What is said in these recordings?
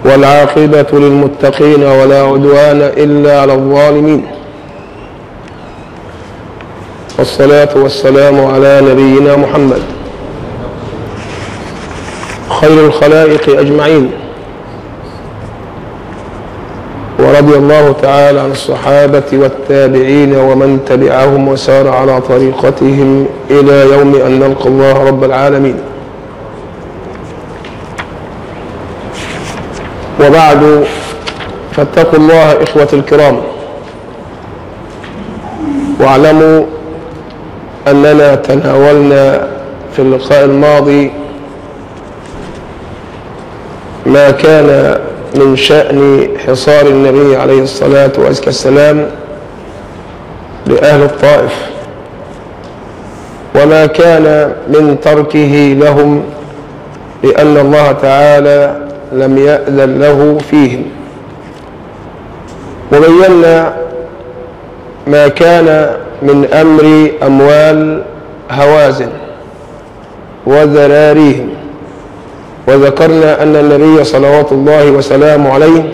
والعاقبة للمتقين ولا عدوان إلا على الظالمين والصلاة والسلام على نبينا محمد خير الخلائق أجمعين ورضي الله تعالى عن الصحابة والتابعين ومن تبعهم وسار على طريقتهم إلى يوم أن نلقى الله رب العالمين وبعد فاتقوا الله إخوة الكرام واعلموا أننا تناولنا في اللقاء الماضي ما كان من شأن حصار النبي عليه الصلاة والسلام لأهل الطائف وما كان من تركه لهم لأن الله تعالى لم يأذن له فيهم وبينا ما كان من أمر أموال هوازن وذراريهم وذكرنا أن النبي صلوات الله وسلامه عليه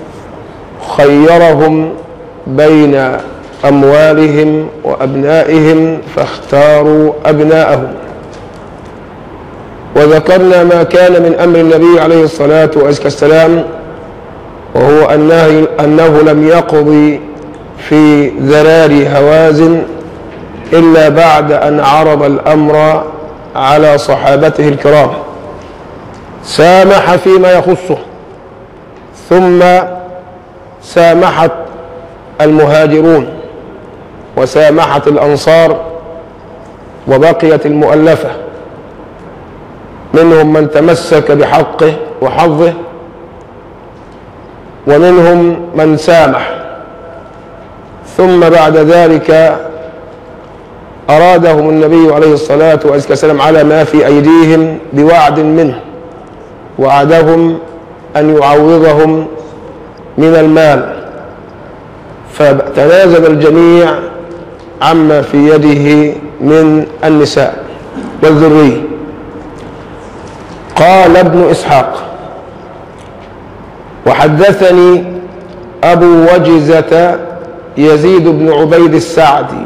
خيرهم بين أموالهم وأبنائهم فاختاروا أبناءهم وذكرنا ما كان من أمر النبي عليه الصلاة والسلام وهو أنه, أنه لم يقضي في ذرار هوازن إلا بعد أن عرض الأمر على صحابته الكرام سامح فيما يخصه ثم سامحت المهاجرون وسامحت الأنصار وبقيت المؤلفة منهم من تمسك بحقه وحظه ومنهم من سامح ثم بعد ذلك أرادهم النبي عليه الصلاة والسلام على ما في أيديهم بوعد منه وعدهم أن يعوضهم من المال فتنازل الجميع عما في يده من النساء والذرية قال ابن إسحاق وحدثني أبو وجزة يزيد بن عبيد السعدي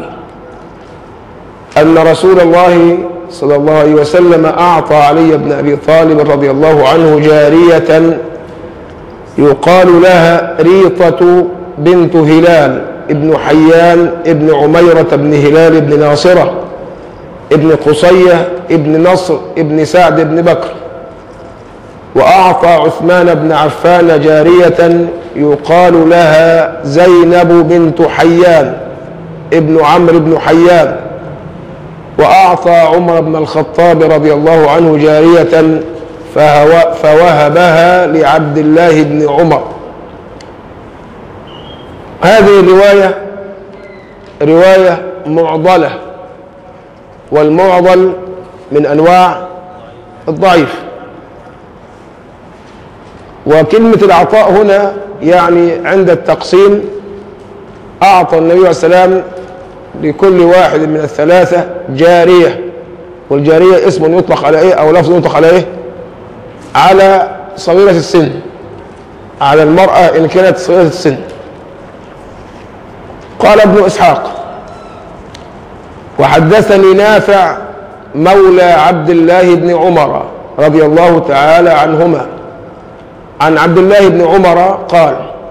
أن رسول الله صلى الله عليه وسلم أعطى علي بن أبي طالب رضي الله عنه جارية يقال لها ريطة بنت هلال ابن حيان ابن عميرة بن هلال بن ناصرة ابن قصية ابن نصر ابن سعد بن بكر وأعطى عثمان بن عفان جارية يقال لها زينب بنت حيان ابن عمرو بن حيان وأعطى عمر بن الخطاب رضي الله عنه جارية فوهبها لعبد الله بن عمر هذه الرواية رواية معضلة والمعضل من أنواع الضعيف وكلمة العطاء هنا يعني عند التقسيم أعطى النبي عليه السلام لكل واحد من الثلاثة جارية والجارية اسم يطلق على إيه أو لفظ يطلق على إيه على صغيرة السن على المرأة إن كانت صغيرة السن قال ابن إسحاق وحدثني نافع مولى عبد الله بن عمر رضي الله تعالى عنهما عن عبد الله بن عمر قال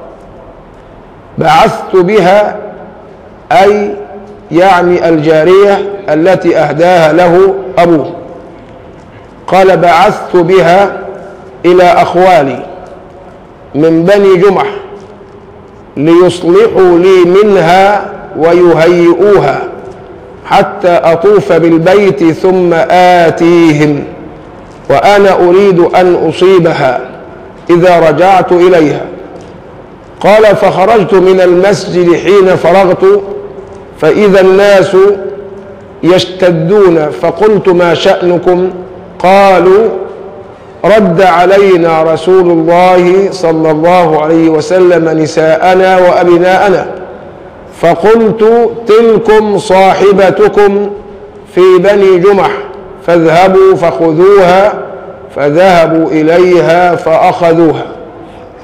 بعثت بها أي يعني الجارية التي أهداها له أبوه قال بعثت بها إلى أخوالي من بني جمح ليصلحوا لي منها ويهيئوها حتى أطوف بالبيت ثم آتيهم وأنا أريد أن أصيبها إذا رجعت إليها قال فخرجت من المسجد حين فرغت فإذا الناس يشتدون فقلت ما شأنكم قالوا رد علينا رسول الله صلى الله عليه وسلم نساءنا وأبناءنا فقلت تلكم صاحبتكم في بني جمح فاذهبوا فخذوها فذهبوا إليها فأخذوها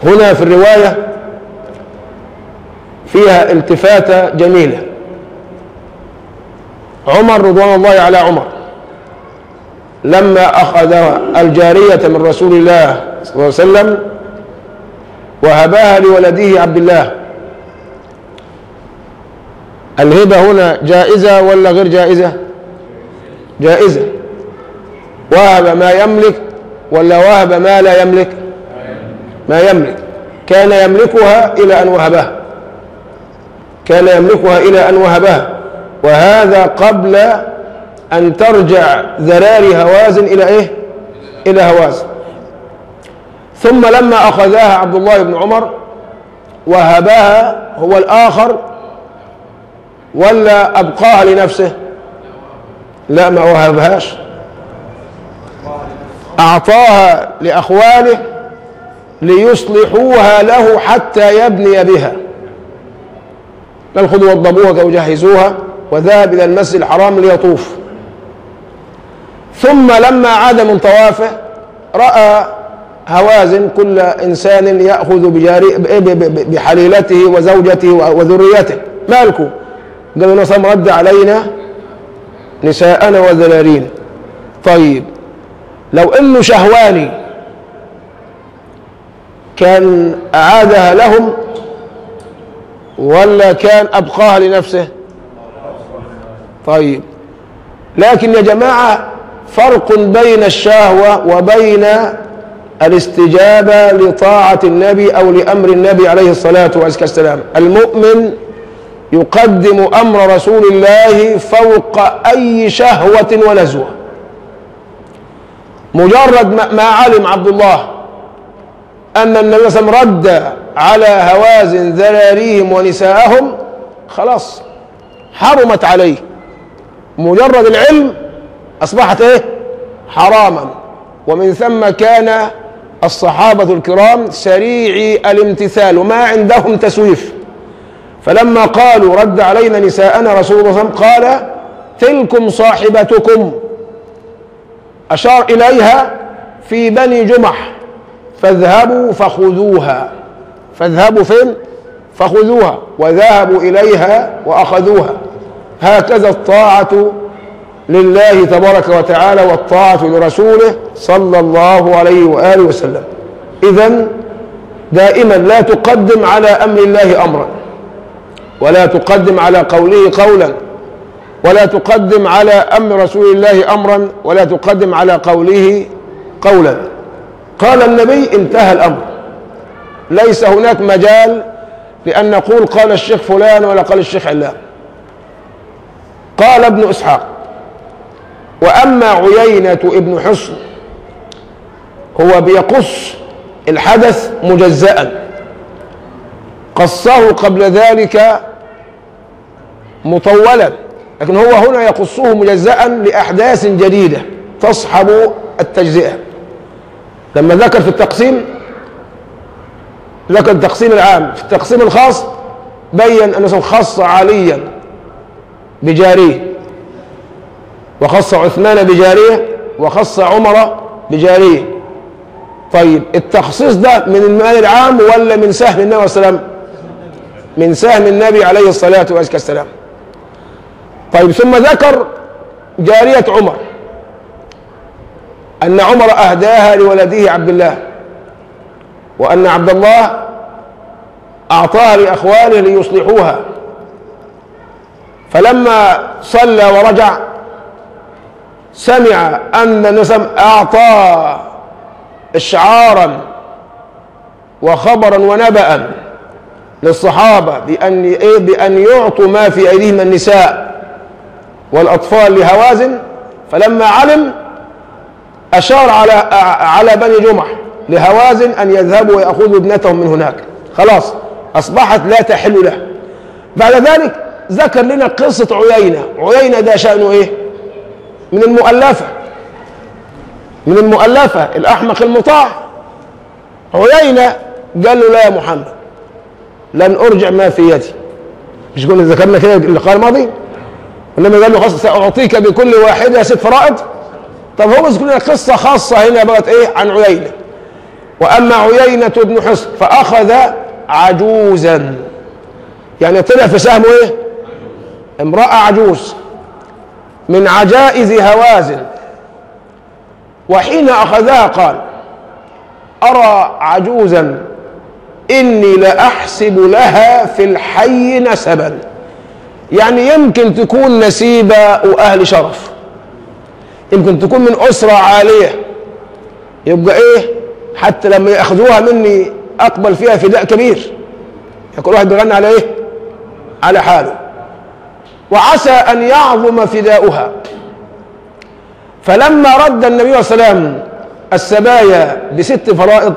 هنا في الرواية فيها التفاتة جميلة عمر رضوان الله على عمر لما أخذ الجارية من رسول الله صلى الله عليه وسلم وهباها لولده عبد الله الهبة هنا جائزة ولا غير جائزة جائزة وهب ما يملك ولا وهب ما لا يملك ما يملك كان يملكها إلى أن وهبها كان يملكها إلى أن وهبها وهذا قبل أن ترجع ذراري هوازن إلى إيه إلى هوازن ثم لما أخذها عبد الله بن عمر وهبها هو الآخر ولا أبقاها لنفسه لا ما وهبهاش أعطاها لأخواله ليصلحوها له حتى يبني بها قال خذوا وضبوها وجهزوها وذهب إلى المسجد الحرام ليطوف ثم لما عاد من طوافه رأى هوازن كل إنسان يأخذ بجاري بحليلته وزوجته وذريته مالكم قالوا نصم رد علينا نساءنا وذلارين طيب لو انه شهواني كان اعادها لهم ولا كان ابقاها لنفسه طيب لكن يا جماعه فرق بين الشهوه وبين الاستجابه لطاعه النبي او لامر النبي عليه الصلاه والسلام المؤمن يقدم امر رسول الله فوق اي شهوه ونزوه مجرد ما علم عبد الله ان النبي صلى الله عليه وسلم رد على هوازن ذراريهم ونساءهم خلاص حرمت عليه مجرد العلم اصبحت ايه حراما ومن ثم كان الصحابه الكرام سريعي الامتثال وما عندهم تسويف فلما قالوا رد علينا نساءنا رسول الله صلى الله عليه وسلم قال تلكم صاحبتكم أشار إليها في بني جمح فاذهبوا فخذوها فاذهبوا فين فخذوها وذهبوا إليها وأخذوها هكذا الطاعة لله تبارك وتعالى والطاعة لرسوله صلى الله عليه وآله وسلم إذا دائما لا تقدم على أمر الله أمرا ولا تقدم على قوله قولا ولا تقدم على امر رسول الله امرا ولا تقدم على قوله قولا قال النبي انتهى الامر ليس هناك مجال لان نقول قال الشيخ فلان ولا قال الشيخ علان قال ابن اسحاق واما عيينه ابن حصن هو بيقص الحدث مجزأ قصه قبل ذلك مطولا لكن هو هنا يقصه مجزأ لأحداث جديدة تصحب التجزئة لما ذكر في التقسيم ذكر التقسيم العام في التقسيم الخاص بين أنه خص عليا بجاريه وخص عثمان بجاريه وخص عمر بجاريه طيب التخصيص ده من المال العام ولا من سهم النبي عليه السلام من سهم النبي عليه الصلاة والسلام طيب ثم ذكر جارية عمر أن عمر أهداها لولده عبد الله وأن عبد الله أعطاها لأخواله ليصلحوها فلما صلى ورجع سمع أن نسم أعطى إشعارا وخبرا ونبأ للصحابة بأن إيه بأن يعطوا ما في أيديهم النساء والأطفال لهوازن فلما علم أشار على على بني جمح لهوازن أن يذهبوا ويأخذوا ابنتهم من هناك خلاص أصبحت لا تحل له بعد ذلك ذكر لنا قصة عيينة عيينة ده شأنه إيه من المؤلفة من المؤلفة الأحمق المطاع عيينة قال له لا يا محمد لن أرجع ما في يدي مش قلنا ذكرنا كده اللقاء الماضي ولما قال له خلاص سأعطيك بكل واحدة ست فرائض طب هو بيذكر لنا قصة خاصة هنا بقت إيه عن عيينة وأما عيينة بن حصن فأخذ عجوزا يعني طلع في سهمه إيه امرأة عجوز من عجائز هوازن وحين أخذها قال أرى عجوزا إني لأحسب لها في الحي نسبا يعني يمكن تكون نسيبة وأهل شرف يمكن تكون من أسرة عالية يبقى إيه حتى لما يأخذوها مني أقبل فيها فداء كبير يكون واحد بيغني على إيه على حاله وعسى أن يعظم فداؤها فلما رد النبي صلى الله عليه وسلم السبايا بست فرائض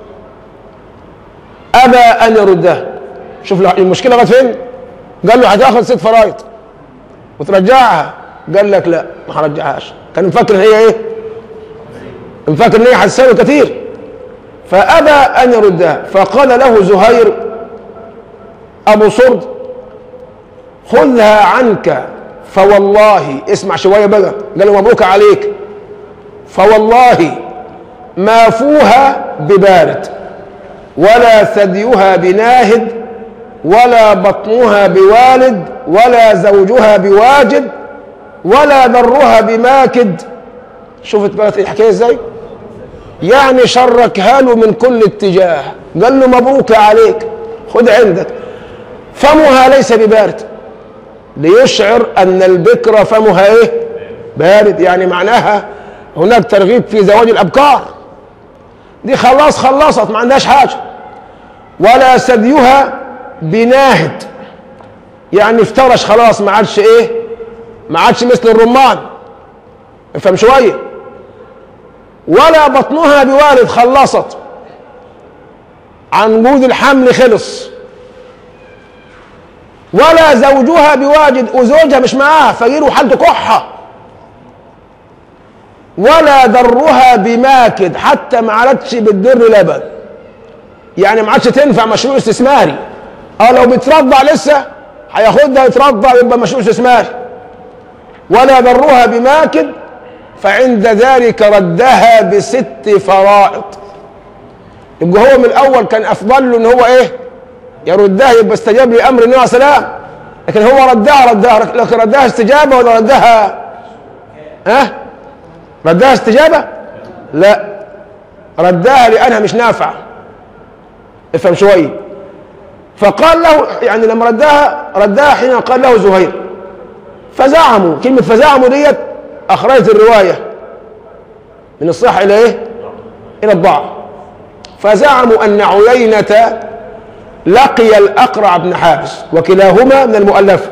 أبى أن يردها شوف المشكلة لغاية فين قال له هتاخد ست فرائض وترجعها قال لك لا ما هرجعهاش كان مفكر ان هي ايه مفكر ان هي هتساوي كتير فابى ان يردها فقال له زهير ابو صرد خذها عنك فوالله اسمع شويه بقى قال له مبروك عليك فوالله ما فوها ببارد ولا ثديها بناهد ولا بطنها بوالد ولا زوجها بواجد ولا ذرها بماكد شوفت بقى الحكايه ازاي يعني شركها له من كل اتجاه قال له مبروك عليك خد عندك فمها ليس ببارد ليشعر ان البكر فمها ايه بارد يعني معناها هناك ترغيب في زواج الابكار دي خلاص خلصت ما عندهاش حاجه ولا ثديها بناهد يعني افترش خلاص ما عادش ايه ما عادش مثل الرمان افهم شويه ولا بطنها بوالد خلصت عن جود الحمل خلص ولا زوجها بواجد وزوجها مش معاها فقير وحالته كحه ولا ذرها بماكد حتى ما عادتش بتدر لبن يعني ما عادش تنفع مشروع استثماري اه لو بترضع لسه هياخدها يترضع يبقى مشروع استثماري ولا ذرها بماكد فعند ذلك ردها بست فرائض يبقى هو من الاول كان افضل له ان هو ايه يردها يبقى استجاب لامر النبي عليه السلام لكن هو ردها ردها لكن ردها استجابه ولا ردها ها أه؟ ردها استجابه لا ردها لانها مش نافعه افهم شويه فقال له يعني لما ردها ردها حين قال له زهير فزعموا كلمة فزعموا ديت أخرجت الرواية من الصحة إلى إيه؟ إلى الضعف فزعموا أن عيينة لقي الأقرع بن حابس وكلاهما من المؤلفة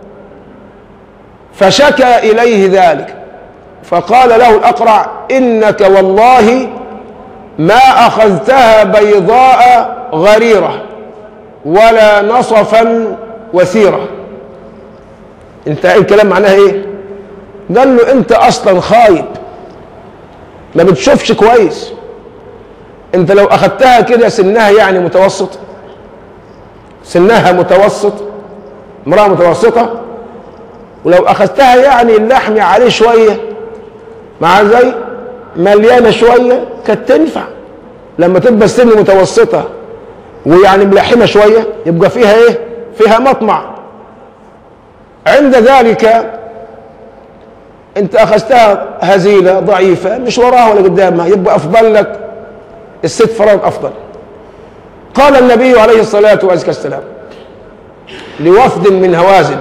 فشكى إليه ذلك فقال له الأقرع إنك والله ما أخذتها بيضاء غريرة ولا نصفا وثيرة انت الكلام معناها ايه قال له انت اصلا خايب ما بتشوفش كويس انت لو اخدتها كده سنها يعني متوسط سنها متوسط امرأة متوسطة ولو اخذتها يعني اللحم عليه شوية مع زي مليانة شوية كانت تنفع لما تبقى السن متوسطة ويعني ملحمة شوية يبقى فيها ايه فيها مطمع عند ذلك انت اخذتها هزيلة ضعيفة مش وراها ولا قدامها يبقى افضل لك الست فرائض افضل قال النبي عليه الصلاة والسلام لوفد من هوازن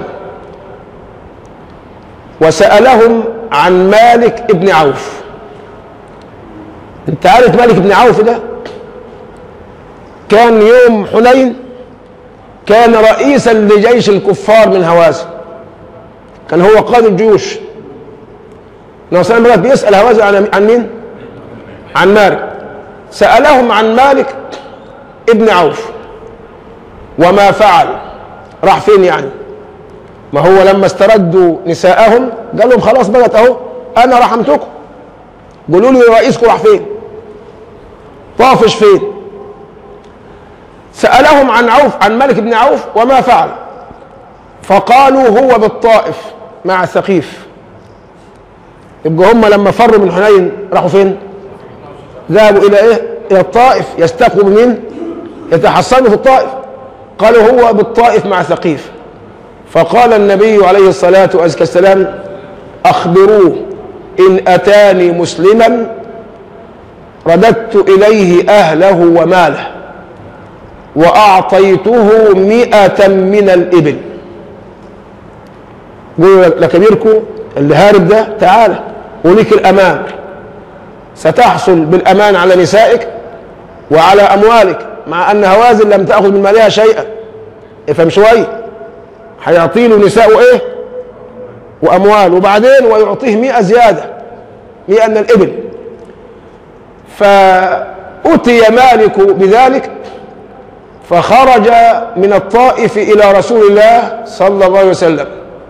وسألهم عن مالك ابن عوف انت عارف مالك ابن عوف ده كان يوم حنين كان رئيسا لجيش الكفار من هوازن كان هو قائد الجيوش النبي صلى الله عليه وسلم بيسأل هوازن عن عن مين؟ عن مالك سألهم عن مالك ابن عوف وما فعل راح فين يعني ما هو لما استردوا نساءهم قال لهم خلاص بقت اهو انا رحمتكم قولوا لي رئيسكم راح فين طافش فين سألهم عن عوف عن ملك بن عوف وما فعل فقالوا هو بالطائف مع ثقيف يبقى هم لما فروا من حنين راحوا فين ذهبوا الى ايه إلى الطائف يستقوا من يتحصنوا في الطائف قالوا هو بالطائف مع ثقيف فقال النبي عليه الصلاة والسلام أخبروه إن أتاني مسلما رددت إليه أهله وماله وأعطيته مئة من الإبل قولوا لكبيركم اللي هارب ده تعالى وليك الأمان ستحصل بالأمان على نسائك وعلى أموالك مع أن هوازن لم تأخذ من مالها شيئا افهم شوية هيعطي له نساء إيه وأموال وبعدين ويعطيه مئة زيادة مئة من الإبل فأتي مالك بذلك فخرج من الطائف إلى رسول الله صلى الله عليه وسلم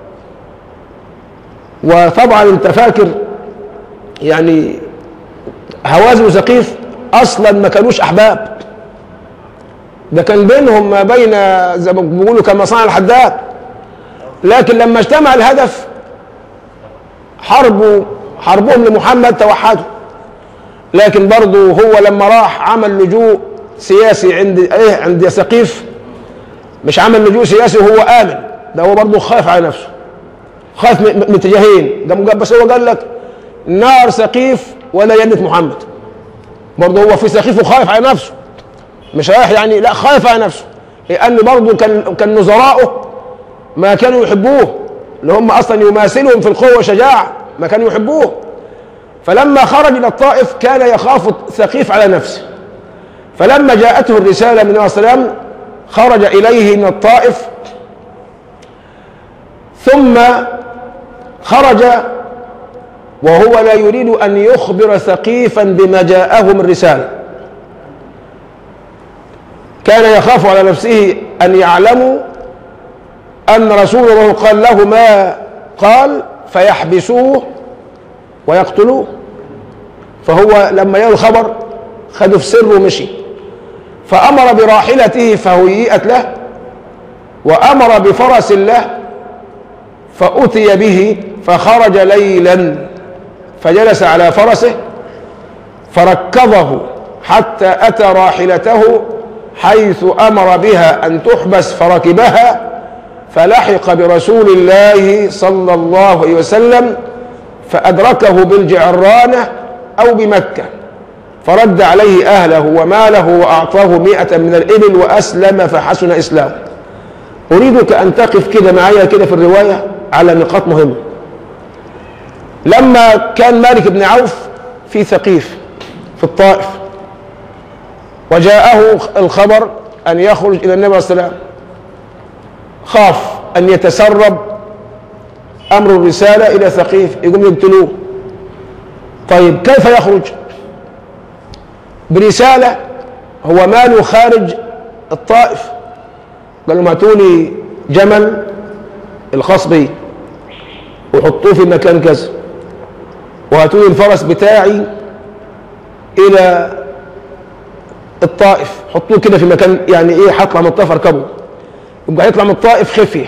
وطبعا انت فاكر يعني هوازن وثقيف اصلا ما كانوش احباب ده كان بينهم ما بين زي ما بيقولوا كما صنع الحداد لكن لما اجتمع الهدف حرب حربهم لمحمد توحدوا لكن برضه هو لما راح عمل لجوء سياسي عند ايه عند ثقيف مش عمل لجوء سياسي وهو امن ده هو برضه خايف على نفسه خاف من اتجاهين قام بس هو قال لك نار سقيف ولا جنة محمد برضه هو في سقيف وخايف على نفسه مش رايح يعني لا خايف على نفسه لأن برضه كان كان نظراؤه ما كانوا يحبوه اللي هم أصلا يماثلهم في القوة والشجاعة ما كانوا يحبوه فلما خرج إلى الطائف كان يخاف ثقيف على نفسه فلما جاءته الرسالة من النبي صلى الله عليه وسلم خرج إليه من الطائف ثم خرج وهو لا يريد أن يخبر ثقيفا بما جاءه من رسالة كان يخاف على نفسه أن يعلموا أن رسول الله قال له ما قال فيحبسوه ويقتلوه فهو لما يرى الخبر خده في سر ومشي فأمر براحلته فهيئت له وأمر بفرس له فأتي به فخرج ليلا فجلس على فرسه فركضه حتى أتى راحلته حيث أمر بها أن تحبس فركبها فلحق برسول الله صلى الله عليه وسلم فأدركه بالجعرانة أو بمكة فرد عليه أهله وماله وأعطاه مئة من الإبل وأسلم فحسن إسلامه أريدك أن تقف كده معايا كده في الرواية على نقاط مهمة لما كان مالك بن عوف في ثقيف في الطائف وجاءه الخبر أن يخرج إلى النبي صلى الله عليه وسلم خاف أن يتسرب أمر الرسالة إلى ثقيف يقوم يقتلوه طيب كيف يخرج برسالة هو ماله خارج الطائف قال لهم هاتوا لي جمل الخاص بي وحطوه في مكان كذا وهاتوا لي الفرس بتاعي الى الطائف حطوه كده في مكان يعني ايه هطلع من الطائف اركبه يبقى هيطلع من الطائف خفيه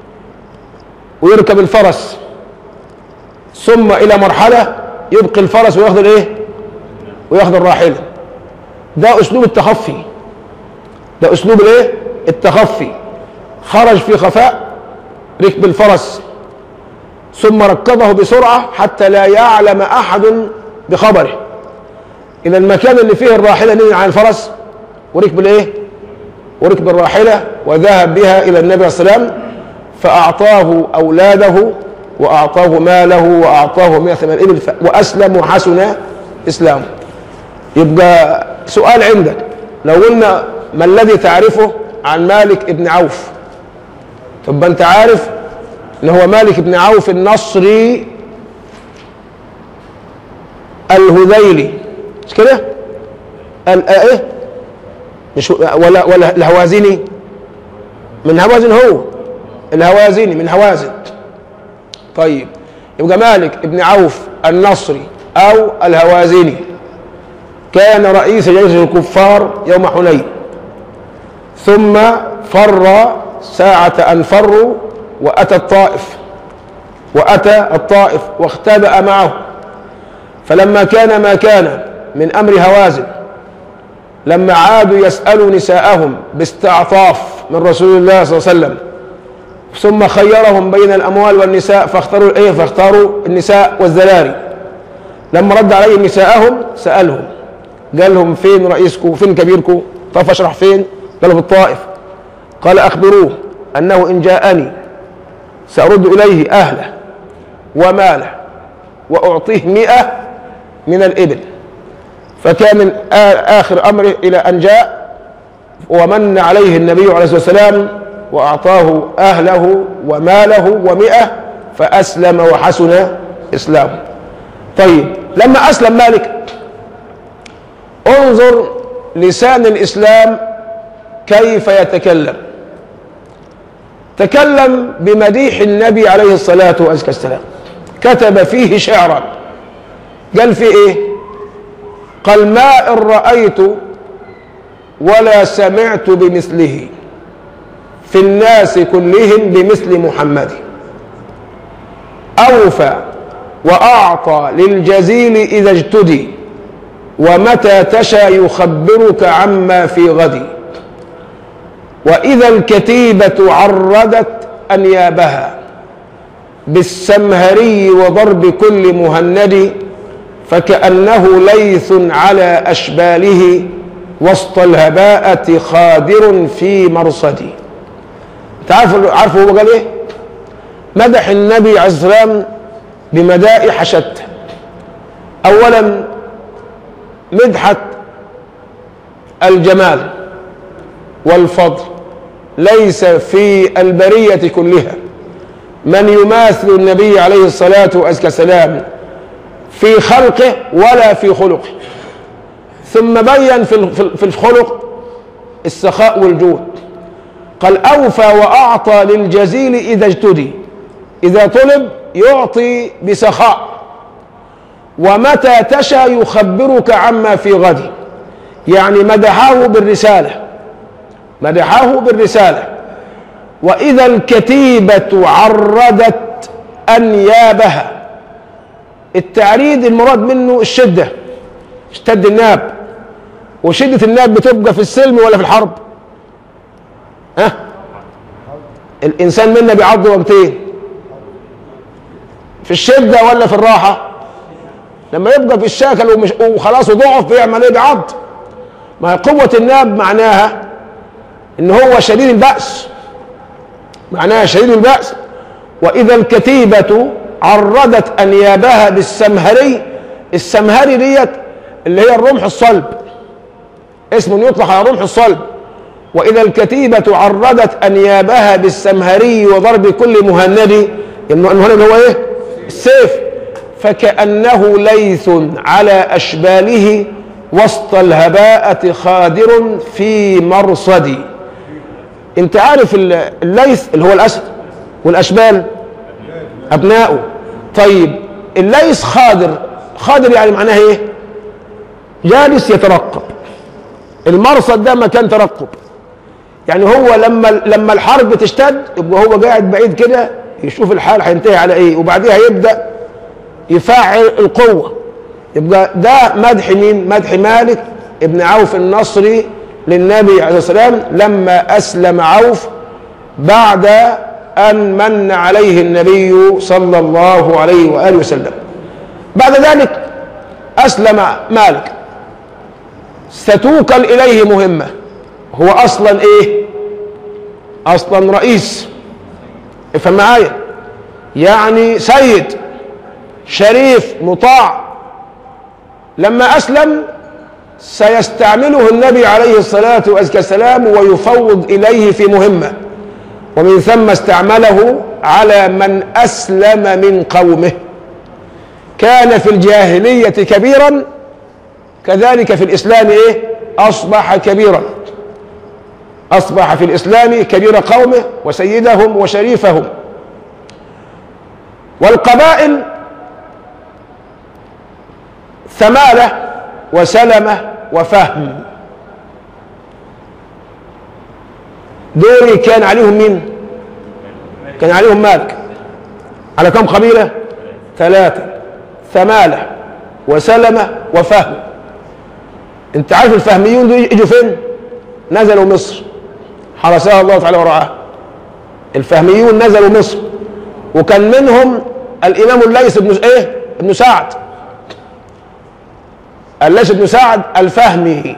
ويركب الفرس ثم الى مرحله يبقي الفرس وياخذ الايه وياخذ الراحله ده اسلوب التخفي ده اسلوب الايه التخفي خرج في خفاء ركب الفرس ثم ركبه بسرعة حتى لا يعلم أحد بخبره إلى المكان اللي فيه الراحلة نزل عن الفرس وركب الإيه؟ وركب الراحلة وذهب بها إلى النبي صلى الله عليه وسلم فأعطاه أولاده وأعطاه ماله وأعطاه مئة من الإبل وأسلم وحسن إسلامه يبقى سؤال عندك لو قلنا ما الذي تعرفه عن مالك بن عوف طب انت عارف ان هو مالك بن عوف النصري الهذيلي مش كده ايه مش ولا ولا الهوازني من هوازن هو الهوازني من هوازن طيب يبقى مالك بن عوف النصري او الهوازني كان رئيس جيش الكفار يوم حنين ثم فر ساعة أن فروا وأتى الطائف وأتى الطائف واختبأ معه فلما كان ما كان من أمر هوازن لما عادوا يسألوا نساءهم باستعطاف من رسول الله صلى الله عليه وسلم ثم خيرهم بين الأموال والنساء فاختاروا إيه فاختاروا النساء والذراري لما رد عليهم نساءهم سألهم قال لهم فين رئيسكم فين كبيركم طب اشرح فين قالوا في الطائف قال أخبروه أنه إن جاءني سأرد إليه أهله وماله وأعطيه مئة من الإبل فكان آخر أمره إلى أن جاء ومن عليه النبي عليه الصلاة والسلام وأعطاه أهله وماله ومئة فأسلم وحسن إسلامه طيب لما أسلم مالك انظر لسان الإسلام كيف يتكلم تكلم بمديح النبي عليه الصلاة والسلام كتب فيه شعرا قال في ايه قال ما ان رأيت ولا سمعت بمثله في الناس كلهم بمثل محمد أوفى وأعطى للجزيل إذا اجتدي ومتى تشى يخبرك عما في غد وإذا الكتيبة عردت أنيابها بالسمهري وضرب كل مهند فكأنه ليث على أشباله وسط الهباءة خادر في مرصدي تعرف عارف هو قال ايه مدح النبي عليه الصلاه والسلام بمدائح شتى اولا مدحه الجمال والفضل ليس في البريه كلها من يماثل النبي عليه الصلاه والسلام في خلقه ولا في خلقه ثم بين في الخلق السخاء والجود قال أوفى وأعطى للجزيل إذا اجتدي إذا طلب يعطي بسخاء ومتى تشى يخبرك عما في غد يعني مدحه بالرسالة مدحه بالرسالة وإذا الكتيبة عردت أنيابها التعريض المراد منه الشدة اشتد الناب وشدة الناب بتبقى في السلم ولا في الحرب ها الانسان منا بيعض وقتين في الشده ولا في الراحه لما يبقى في الشاكل ومش وخلاص وضعف بيعمل ايه بيعض ما هي قوه الناب معناها ان هو شديد البأس معناها شديد البأس واذا الكتيبه عرضت انيابها بالسمهري السمهري ديت اللي هي الرمح الصلب اسم يطلق على رمح الصلب وإذا الكتيبة عرضت أنيابها بالسمهري وضرب كل مهند المهند هو إيه؟ السيف فكأنه ليث على أشباله وسط الهباءة خادر في مرصد انت عارف الليث اللي هو الأسد والأشبال أبناؤه طيب الليث خادر خادر يعني معناه إيه جالس يترقب المرصد ده مكان ترقب يعني هو لما لما الحرب تشتد يبقى هو قاعد بعيد كده يشوف الحال هينتهي على ايه وبعديها يبدا يفعل القوه يبقى ده مدح مين؟ مدح مالك ابن عوف النصري للنبي عليه الصلاه والسلام لما اسلم عوف بعد ان من عليه النبي صلى الله عليه واله وسلم. بعد ذلك اسلم مالك ستوكل اليه مهمه هو اصلا ايه اصلا رئيس افهم معايا يعني سيد شريف مطاع لما اسلم سيستعمله النبي عليه الصلاه والسلام ويفوض اليه في مهمه ومن ثم استعمله على من اسلم من قومه كان في الجاهليه كبيرا كذلك في الاسلام ايه اصبح كبيرا أصبح في الإسلام كبير قومه وسيدهم وشريفهم والقبائل ثمالة وسلمة وفهم دول كان عليهم مين كان عليهم مالك على كم قبيلة ثلاثة ثمالة وسلمة وفهم انت عارف الفهميون دول يجوا فين نزلوا مصر حرسها الله تعالى ورعاها الفهميون نزلوا مصر وكان منهم الامام الليث بن ايه ابن سعد الليث بن سعد الفهمي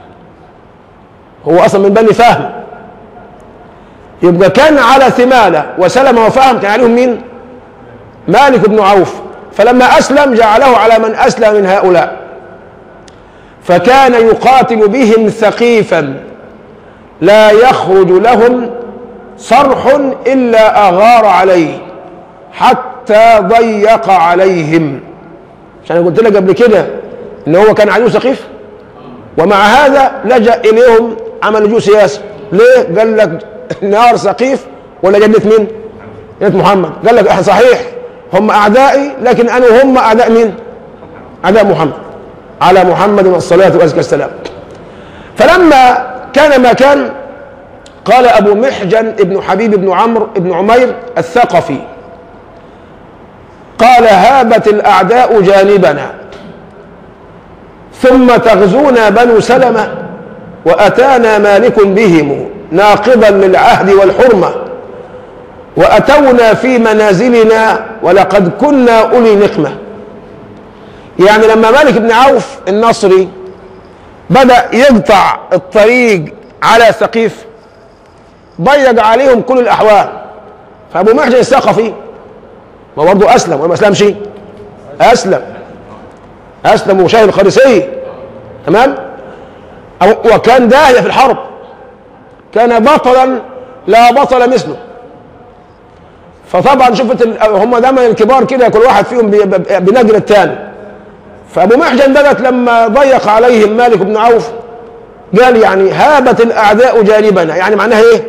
هو اصلا من بني فهم يبقى كان على ثمالة وسلمة وفهم كان عليهم مين مالك بن عوف فلما أسلم جعله على من أسلم من هؤلاء فكان يقاتل بهم ثقيفا لا يخرج لهم صرح إلا أغار عليه حتى ضيق عليهم عشان قلت لك قبل كده ان هو كان عدو ثقيف ومع هذا لجأ إليهم عمل لجوء سياسي ليه؟ قال لك نار ثقيف ولا جنة مين؟ جنة محمد قال لك صحيح هم أعدائي لكن أنا وهم أعداء مين؟ أعداء محمد على محمد والصلاة وأزكى السلام فلما كان ما كان قال أبو محجن ابن حبيب بن عمرو بن عمير الثقفي قال هابت الأعداء جانبنا ثم تغزونا بنو سلمة وأتانا مالك بهم ناقضا للعهد والحرمة وأتونا في منازلنا ولقد كنا أولي نقمة يعني لما مالك بن عوف النصري بدأ يقطع الطريق على ثقيف ضيق عليهم كل الأحوال فأبو محجن الثقفي ما برضه أسلم ولا ما أسلمش أسلم أسلم وشاهد القادسية تمام وكان داهية في الحرب كان بطلا لا بطل مثله فطبعا شفت هم دايما الكبار كده كل واحد فيهم بنجل الثاني فابو محجن بدت لما ضيق عليهم مالك بن عوف قال يعني هابت الاعداء جانبنا يعني معناها ايه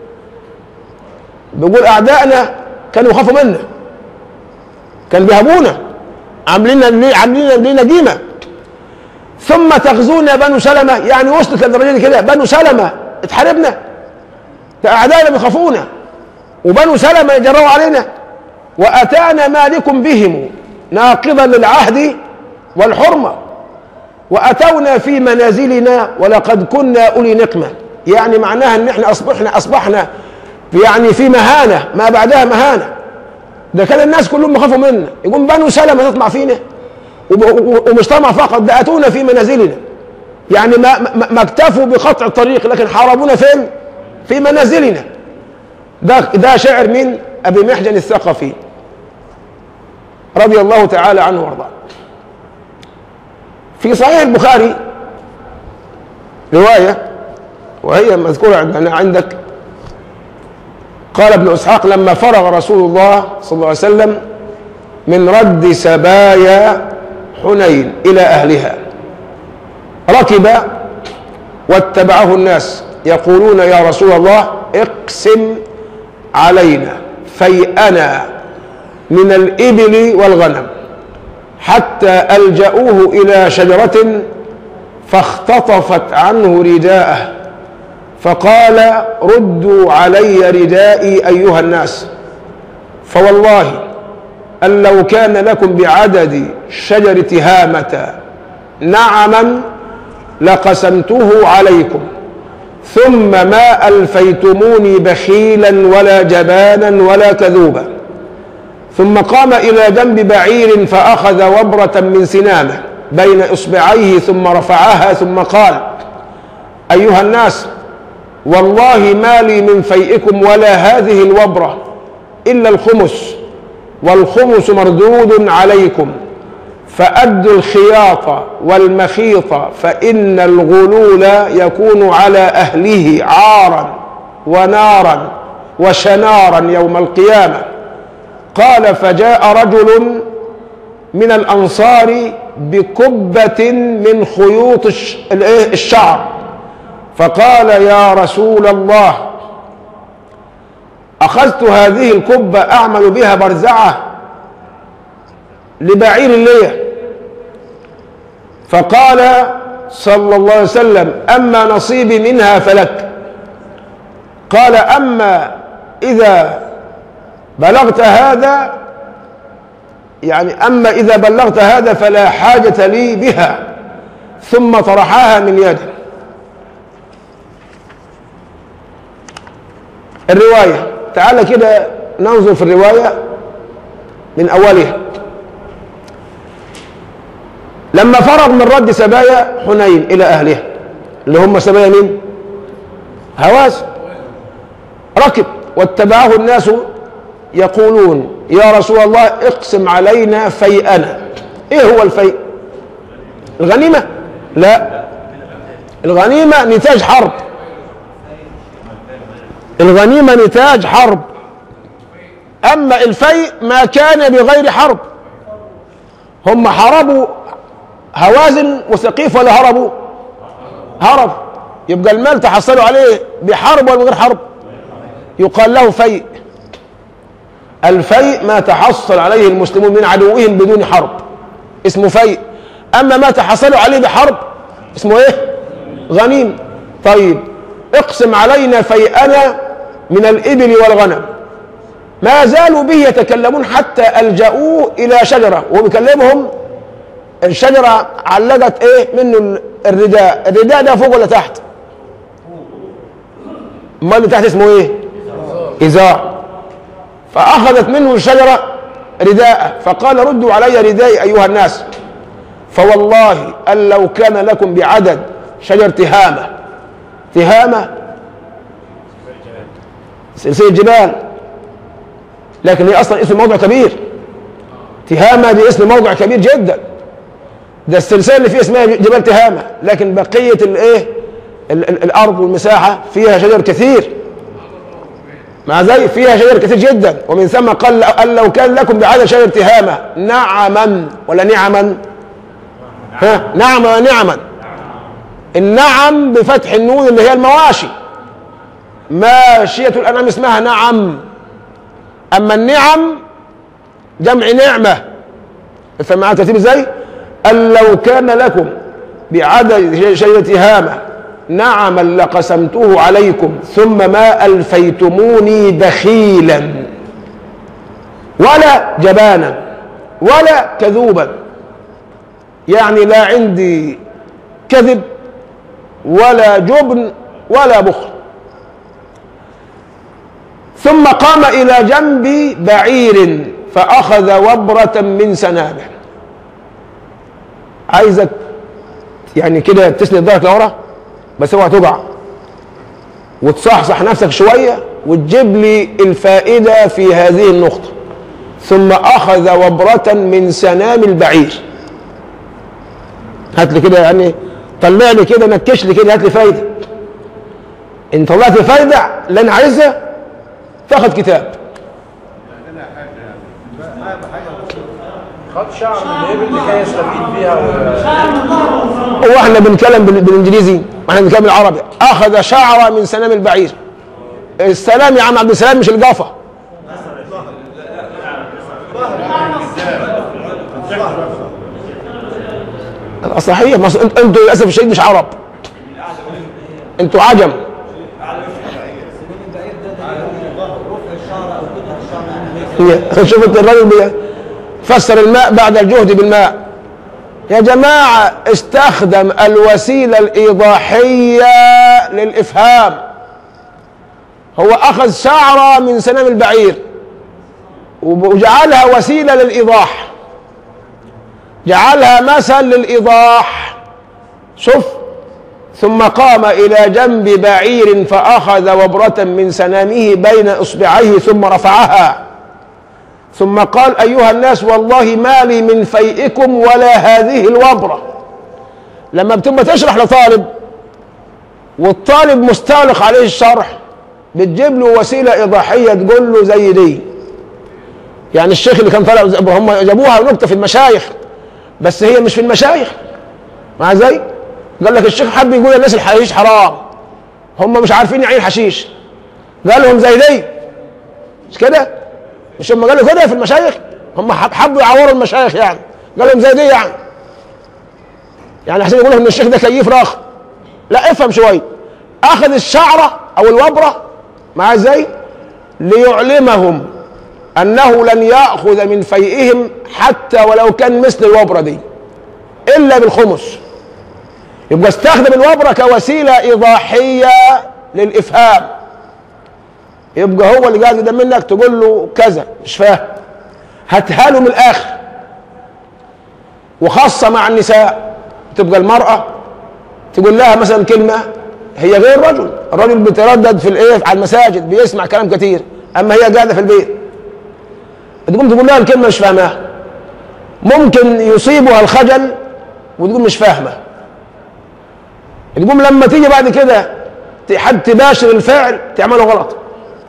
بيقول اعدائنا كانوا يخافوا منا كانوا بيهابونا عاملين لنا عاملين لنا قيمه ثم تغزونا بنو سلمه يعني وصلت للدرجه دي كده بنو سلمه اتحاربنا ده اعدائنا بيخافونا وبنو سلمه يجروا علينا واتانا مالك بهم ناقضا للعهد والحرمه واتونا في منازلنا ولقد كنا اولي نقمه يعني معناها ان احنا اصبحنا اصبحنا يعني في مهانه ما بعدها مهانه ده كان الناس كلهم بيخافوا منا يقوم بنو سلمه تطمع فينا ومش طمع فقط ده اتونا في منازلنا يعني ما ما, ما اكتفوا بقطع الطريق لكن حاربونا فين؟ في منازلنا ده ده شعر من ابي محجن الثقفي رضي الله تعالى عنه وارضاه في صحيح البخاري روايه وهي مذكوره عندنا عندك قال ابن اسحاق لما فرغ رسول الله صلى الله عليه وسلم من رد سبايا حنين الى اهلها ركب واتبعه الناس يقولون يا رسول الله اقسم علينا فيئنا من الإبل والغنم حتى ألجأوه إلى شجرة فاختطفت عنه رداءه فقال ردوا علي ردائي أيها الناس فوالله أن لو كان لكم بعدد شجر تهامة نعما لقسمته عليكم ثم ما ألفيتموني بخيلا ولا جبانا ولا كذوبا ثم قام إلى جنب بعير فأخذ وبرة من سنامه بين إصبعيه ثم رفعها ثم قال أيها الناس والله ما لي من فيئكم ولا هذه الوبرة إلا الخمس والخمس مردود عليكم فأدوا الخياط والمخيط فإن الغلول يكون على أهله عارا ونارا وشنارا يوم القيامة قال فجاء رجل من الأنصار بكبة من خيوط الشعر فقال يا رسول الله أخذت هذه الكبة أعمل بها برزعة لبعير ليه فقال صلى الله عليه وسلم أما نصيبي منها فلك قال أما إذا بلغت هذا يعني أما إذا بلغت هذا فلا حاجة لي بها ثم طرحها من يده الرواية تعال كده ننظر في الرواية من أولها لما فرغ من رد سبايا حنين إلى أهلها اللي هم سبايا مين؟ هوازن ركب واتبعه الناس يقولون يا رسول الله اقسم علينا فيئنا ايه هو الفيء الغنيمة لا الغنيمة نتاج حرب الغنيمة نتاج حرب أما الفيء ما كان بغير حرب هم حاربوا هوازن وثقيف ولا هربوا هرب يبقى المال تحصلوا عليه بحرب ولا من غير حرب يقال له فيء الفيء ما تحصل عليه المسلمون من عدوهم بدون حرب اسمه فيء اما ما تحصلوا عليه بحرب اسمه ايه غنيم طيب اقسم علينا فيئنا من الابل والغنم ما زالوا به يتكلمون حتى الجأوه الى شجره وهو بيكلمهم الشجره علقت ايه منه الرداء الرداء ده فوق ولا تحت امال اللي تحت اسمه ايه ازار فاخذت منه الشجره رداء فقال ردوا علي ردائي ايها الناس فوالله ان لو كان لكم بعدد شجر تهامه تهامه سلسله جبال لكن هي اصلا اسم موضع كبير تهامه دي اسم موضع كبير جدا ده السلسله اللي فيه اسمها جبال تهامه لكن بقيه الايه ال- ال- الارض والمساحه فيها شجر كثير مع ذلك فيها شجر كثير جدا ومن ثم قال قال لو كان لكم بعدد شجر تهامه نعما ولا نعما ها نعم ونعما النعم بفتح النون اللي هي المواشي ماشية الأنعام اسمها نعم أما النعم جمع نعمة افهم معايا ترتيب ازاي؟ أن لو كان لكم بعدد شجرة هامة نعما لقسمته عليكم ثم ما ألفيتموني بخيلا ولا جبانا ولا كذوبا يعني لا عندي كذب ولا جبن ولا بخل ثم قام إلى جنب بعير فأخذ وبرة من سنابه عايزك يعني كده تسند ظهرك لورا بس اوعى تقع وتصحصح نفسك شويه وتجيب لي الفائده في هذه النقطه ثم اخذ وبره من سنام البعير هات لي كده يعني طلع لي كده نكش لي كده هات لي فايده ان طلعت فايده اللي انا عايزها تاخد كتاب خد شعر من الابل لكي يستفيد بيها و... هو احنا بنتكلم بال- بالانجليزي واحنا بنتكلم بالعربي اخذ شعره من سنام البعير السلام يا عم عبد السلام مش القافه صحيح ما أصل انت- انتوا للاسف الشديد مش عرب انتوا عجم هي- شوف انت الراجل بي- فسر الماء بعد الجهد بالماء يا جماعة استخدم الوسيلة الإيضاحية للإفهام هو أخذ شعرة من سنام البعير وب- وجعلها وسيلة للإيضاح جعلها مثل للإيضاح شوف ثم قام إلى جنب بعير فأخذ وبرة من سنامه بين إصبعيه ثم رفعها ثم قال أيها الناس والله ما لي من فيئكم ولا هذه الوبرة لما بتبقى تشرح لطالب والطالب مستغلق عليه الشرح بتجيب له وسيلة إيضاحية تقول له زي دي يعني الشيخ اللي كان طالع هم جابوها نكتة في المشايخ بس هي مش في المشايخ مع زي قال لك الشيخ حب يقول للناس الحشيش حرام هم مش عارفين يعني إيه الحشيش قال لهم زي دي مش كده مش هم قالوا كده في المشايخ هم حب- حبوا يعوروا المشايخ يعني قال لهم زي دي يعني يعني عشان يقول لهم ان الشيخ ده كيف راخ لا افهم شويه اخذ الشعره او الوبره مع ازاي ليعلمهم انه لن ياخذ من فيئهم حتى ولو كان مثل الوبره دي الا بالخمس يبقى استخدم الوبرة كوسيلة إيضاحية للإفهام يبقى هو اللي قاعد قدام منك تقول له كذا مش فاهم هاتها له من الآخر وخاصة مع النساء تبقى المرأة تقول لها مثلا كلمة هي غير الرجل الرجل بيتردد في الايه على المساجد بيسمع كلام كتير اما هي قاعده في البيت تقوم تقول لها الكلمه مش فاهماها ممكن يصيبها الخجل وتقول مش فاهمه تقوم لما تيجي بعد كده حد تباشر الفعل تعمله غلط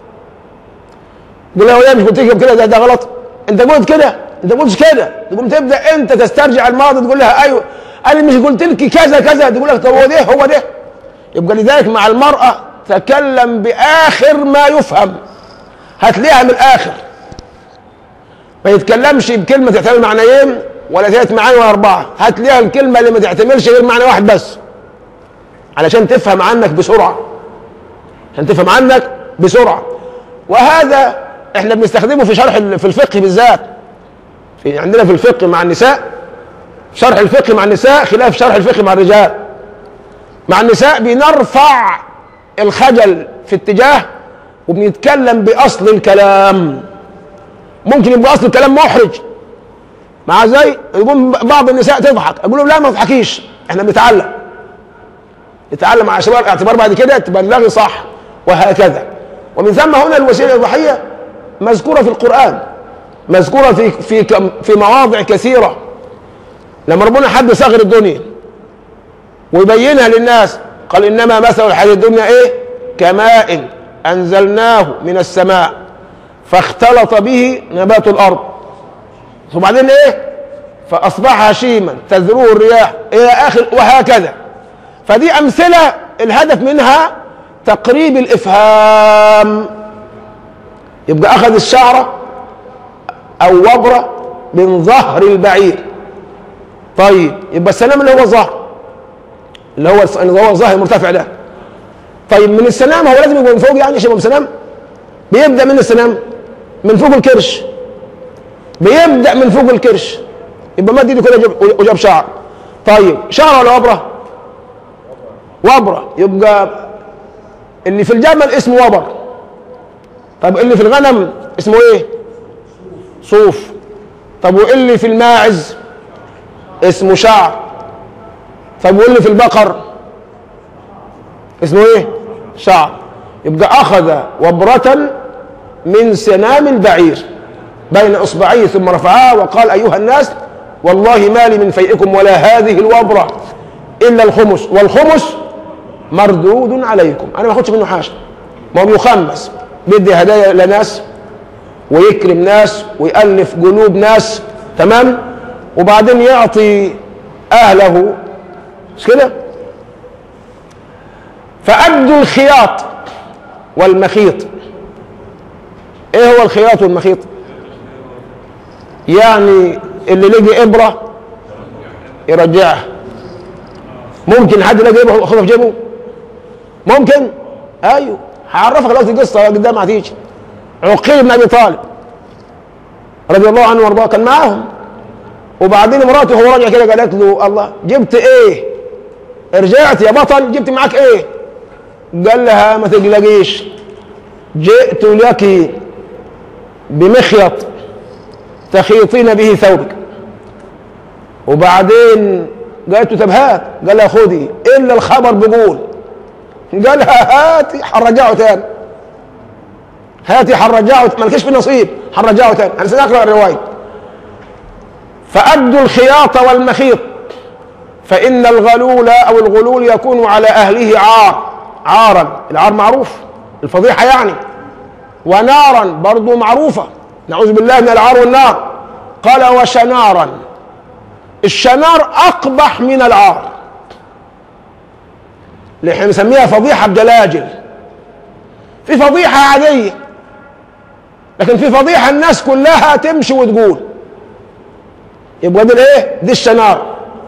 تقول لها يا مش قلت لك كده ده, ده غلط انت قلت كده انت قلتش كده تقوم تبدا انت تسترجع الماضي تقول لها ايوه انا مش قلت لك كذا كذا تقول لك طب هو ده هو ده يبقى لذلك مع المرأة تكلم بآخر ما يفهم هتلاقيها من الآخر ما يتكلمش بكلمة تعتمل معنيين ولا ثلاث معاني ولا أربعة هتلاقيها الكلمة اللي ما تعتملش غير معنى واحد بس علشان تفهم عنك بسرعة عشان تفهم عنك بسرعة وهذا احنا بنستخدمه في شرح ال- في الفقه بالذات في عندنا في الفقه مع النساء شرح الفقه مع النساء خلاف شرح الفقه مع الرجال مع النساء بنرفع الخجل في اتجاه وبنتكلم بأصل الكلام ممكن يبقى أصل الكلام محرج مع زي يقوم بعض النساء تضحك اقول لهم لا ما تضحكيش احنا بنتعلم نتعلم على اعتبار اعتبار بعد كده تبلغي صح وهكذا ومن ثم هنا الوسيله الاضاحيه مذكوره في القران مذكوره في في كم- في مواضع كثيره لما ربنا حب صغر الدنيا ويبينها للناس قال انما مثل الحياه الدنيا ايه كماء انزلناه من السماء فاختلط به نبات الارض وبعدين ايه فاصبح هشيما تذروه الرياح الى اخر وهكذا فدي امثله الهدف منها تقريب الافهام يبقى اخذ الشعره او وبره من ظهر البعير طيب يبقى السلام اللي هو الظهر اللي هو اللي هو الظهر المرتفع ده طيب من السلام هو لازم يبقى من فوق يعني شبه سلام بيبدا من السلام من فوق الكرش بيبدا من فوق الكرش يبقى مد ايده كده وجاب- وجاب شعر طيب شعر ولا وبره وبره يبقى اللي في الجمل اسمه وبر طب اللي في الغنم اسمه ايه صوف طب واللي في الماعز اسمه شعر طب واللي في البقر اسمه ايه شعر يبقى اخذ وبرة من سنام البعير بين اصبعيه ثم رفعها وقال ايها الناس والله ما لي من فيئكم ولا هذه الوبرة الا الخمس والخمس مردود عليكم انا ما اخدش منه حاجه ما هو يخمس بيدي هدايا لناس ويكرم ناس ويألف قلوب ناس تمام وبعدين يعطي أهله مش كده فأدوا الخياط والمخيط ايه هو الخياط والمخيط يعني اللي لقي إبرة يرجعها ممكن حد يلاقي إبرة ياخدها في جيبه ممكن ايوه هعرفك دلوقتي القصه قدام هتيجي عقيل بن ابي طالب رضي الله عنه وارضاه كان معاهم وبعدين مراته وهو راجع كده قالت له الله جبت ايه؟ رجعت يا بطل جبت معاك ايه؟ قال لها ما تقلقيش جئت لك بمخيط تخيطين به ثوبك وبعدين قالت له طب هات قال لها خدي الا الخبر بيقول قال لها هاتي هنرجعه تاني هاتي هنرجعه مالكش في نصيب هنرجعه تاني انا سنقرا الروايه فأدوا الخياط والمخيط فإن الغلول أو الغلول يكون على أهله عار عارا العار معروف الفضيحة يعني ونارا برضو معروفة نعوذ بالله من العار والنار قال وشنارا الشنار أقبح من العار اللي احنا بنسميها فضيحة بجلاجل في فضيحة عادية لكن في فضيحة الناس كلها تمشي وتقول يبقى دي الايه؟ دي الشنار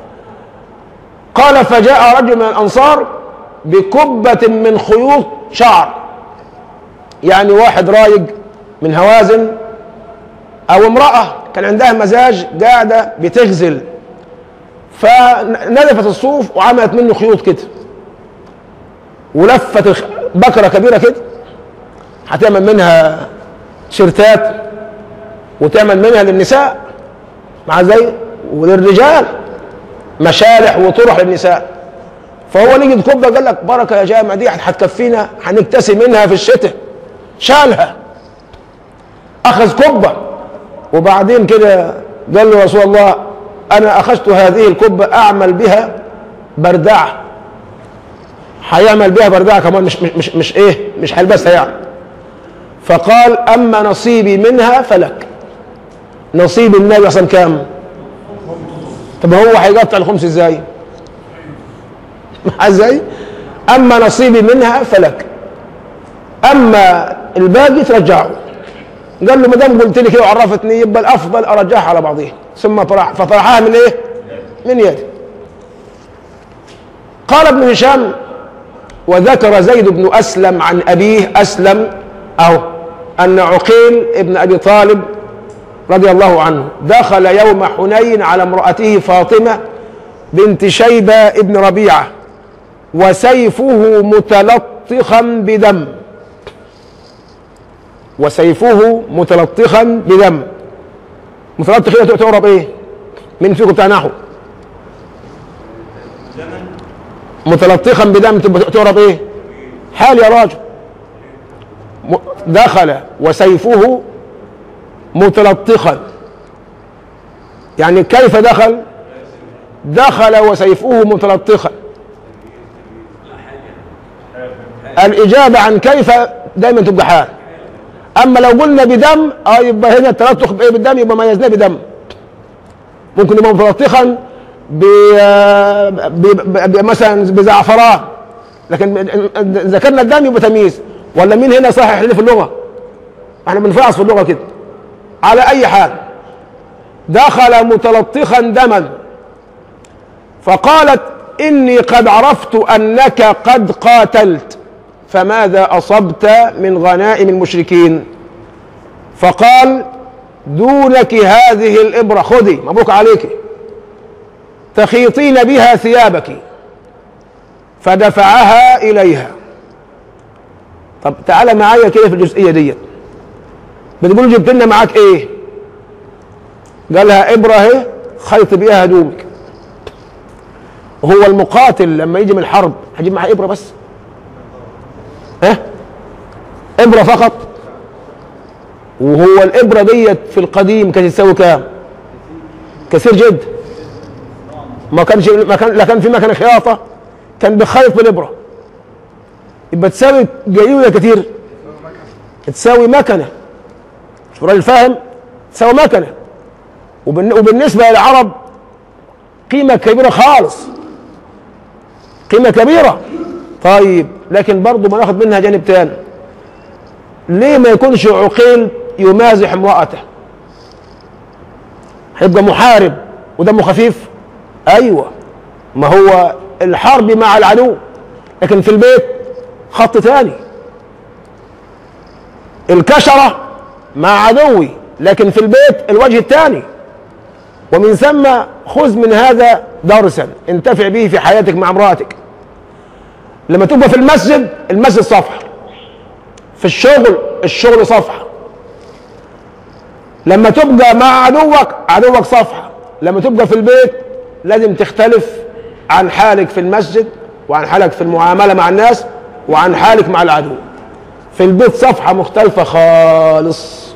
قال فجاء رجل من الانصار بكبة من خيوط شعر يعني واحد رايق من هوازن او امرأة كان عندها مزاج قاعدة بتغزل فنزفت الصوف وعملت منه خيوط كده ولفت الخ- بكره كبيره كده هتعمل منها تيشيرتات وتعمل منها للنساء مع زي وللرجال مشالح وطرح للنساء فهو نيجي كبه قال لك بركه يا جامع دي هتكفينا هنكتسي منها في الشتاء شالها اخذ كبه وبعدين كده قال له رسول الله انا اخذت هذه الكبه اعمل بها بردعه هيعمل بها بردعه كمان مش مش مش, مش ايه مش هيلبسها يعني فقال اما نصيبي منها فلك نصيب النبي اصلا كام طب هو هيقطع الخمس ازاي ازاي اما نصيبي منها فلك اما الباقي ترجعه قال له ما دام قلت لي كده وعرفتني يبقى الافضل ارجعها على بعضها ثم طرح فطرحها من ايه؟ من يدي قال ابن هشام وذكر زيد بن اسلم عن ابيه اسلم او ان عقيل ابن ابي طالب رضي الله عنه دخل يوم حنين على امراته فاطمه بنت شيبه ابن ربيعه وسيفه متلطخا بدم وسيفه متلطخا بدم متلطخ هنا تعرف ايه من فيكم بتاع نحو متلطخا بدم تبقى تعرف ايه حال يا راجل م- دخل وسيفه متلطخا يعني كيف دخل دخل وسيفه متلطخا الإجابة عن كيف دايما تبقى حال أما لو قلنا بدم اه يبقى هنا التلطخ بإيه بالدم يبقى ميزناه بدم ممكن يبقى متلطخا ب ب- ب- مثلا بزعفران لكن ذكرنا الدم يبقى تمييز ولا مين هنا صحيح لنا في اللغة احنا بنفعص في اللغة كده على أي حال دخل متلطخا دما فقالت إني قد عرفت أنك قد قاتلت فماذا أصبت من غنائم المشركين فقال دونك هذه الإبرة خذي مبروك عليك تخيطين بها ثيابك فدفعها إليها طب تعالى معايا كده في الجزئية ديت بتقول جبت لنا معاك ايه قالها إبرة اهي خيط بيها هدومك هو المقاتل لما يجي من الحرب هجيب معاه إبرة بس ها إبرة فقط وهو الإبرة ديت في القديم كانت تساوي كام كثير جدا ما كانش ما كان لا كان في مكنه خياطه كان بخيط بالابره يبقى تساوي قليل ولا كتير تساوي مكنه شوف الراجل فاهم تساوي مكنه وبالن- وبالنسبه للعرب قيمه كبيره خالص قيمه كبيره طيب لكن برضه ما ناخد منها جانب تاني ليه ما يكونش عقيل يمازح امرأته هيبقى محارب ودمه خفيف ايوه ما هو الحرب مع العدو لكن في البيت خط تاني الكشرة مع عدوي لكن في البيت الوجه الثاني ومن ثم خذ من هذا درسا انتفع به في حياتك مع امرأتك لما تبقى في المسجد المسجد صفحة في الشغل الشغل صفحة لما تبقى مع عدوك عدوك صفحة لما تبقى في البيت لازم تختلف عن حالك في المسجد وعن حالك في المعاملة مع الناس وعن حالك مع العدو في البيت صفحة مختلفة خالص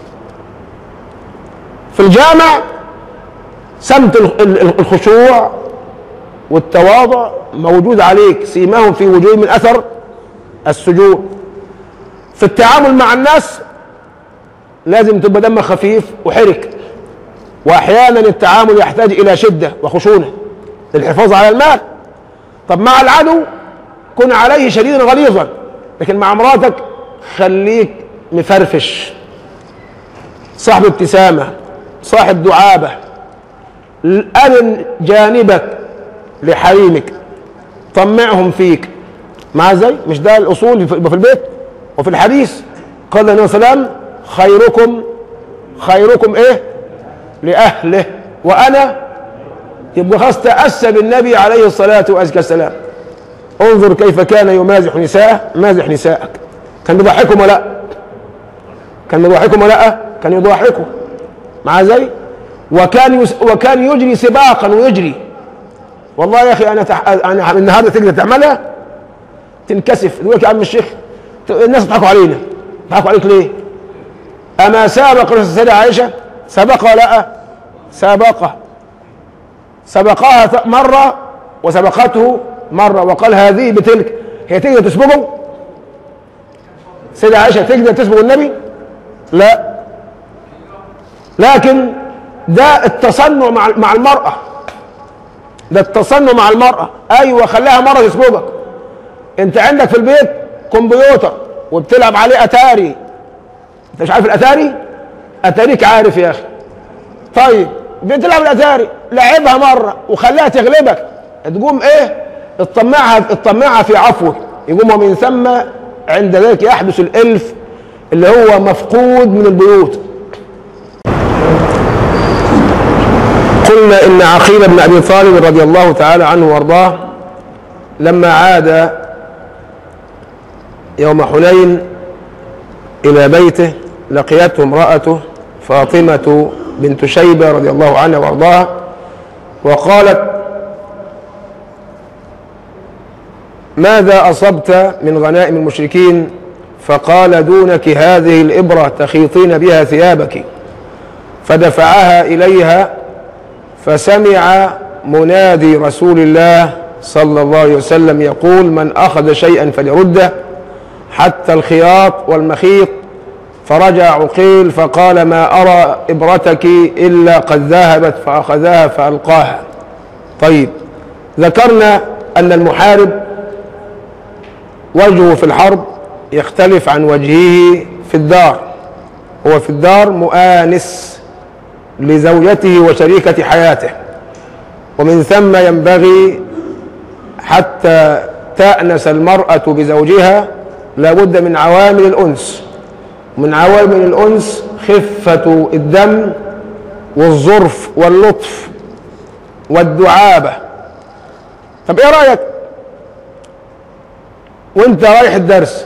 في الجامع سمت ال- ال- الخشوع والتواضع موجود عليك سيماهم في وجوههم من أثر السجود في التعامل مع الناس لازم تبقى دمك خفيف وحرك واحيانا التعامل يحتاج الى شده وخشونه للحفاظ على المال طب مع العدو كن عليه شديدا غليظا لكن مع مراتك خليك مفرفش صاحب ابتسامه صاحب دعابه أمن جانبك لحريمك طمعهم فيك مع ازاي مش ده الاصول في في البيت وفي الحديث قال النبي صلى الله عليه وسلم خيركم خيركم ايه لاهله وانا يبقى خلاص تأسى بالنبي عليه الصلاة والسلام انظر كيف كان يمازح نساءه مازح نساءك كان يضحكهم ولا لا كان يضحكهم ولا لا كان يضحكهم مع ذلك وكان يس وكان يجري سباقا ويجري والله يا اخي انا تح... انا النهارده تقدر تعملها تنكسف يقول لك يا عم الشيخ ت- الناس يضحكوا علينا يضحكوا عليك ليه؟ اما سابق السيده عائشه سبقها ولا لا؟ سابقه سبقها ث- مره وسبقته مره وقال هذه بتلك هي تقدر تسبقه؟ سيدة عائشة تقدر تسبق النبي؟ لا لكن ده التصنع مع مع المرأة ده التصنع مع المرأة أيوة خليها مرة تسبقك أنت عندك في البيت كمبيوتر وبتلعب عليه أتاري أنت مش عارف الأتاري؟ أتاريك عارف يا أخي طيب بتلعب الأتاري لعبها مرة وخليها تغلبك تقوم إيه؟ تطمعها تطمعها في عفوك يقوم ومن ثم عند ذلك يحدث الإلف اللي هو مفقود من البيوت قلنا ان عقيل بن ابي طالب رضي الله تعالى عنه وارضاه لما عاد يوم حنين الى بيته لقيته امراته فاطمه بنت شيبه رضي الله عنها وارضاها وقالت ماذا اصبت من غنائم المشركين فقال دونك هذه الابره تخيطين بها ثيابك فدفعها اليها فسمع منادي رسول الله صلى الله عليه وسلم يقول من أخذ شيئا فليرده حتى الخياط والمخيط فرجع عقيل فقال ما أرى إبرتك إلا قد ذهبت فأخذها فألقاها طيب ذكرنا أن المحارب وجهه في الحرب يختلف عن وجهه في الدار هو في الدار مؤانس لزوجته وشريكة حياته ومن ثم ينبغي حتى تأنس المرأة بزوجها لابد من عوامل الأنس من عوامل الأنس خفة الدم والظرف واللطف والدعابة طب ايه رأيك وانت رايح الدرس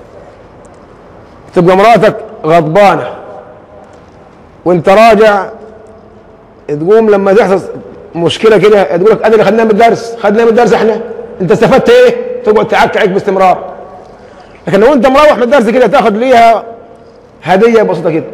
تبقى مراتك غضبانه وانت راجع تقوم لما تحصل مشكله كده تقول لك انا اللي خدناها من الدرس خدناها من الدرس احنا انت استفدت ايه تقعد تعكعك باستمرار لكن لو انت مروح من الدرس كده تاخد ليها هديه بسيطه كده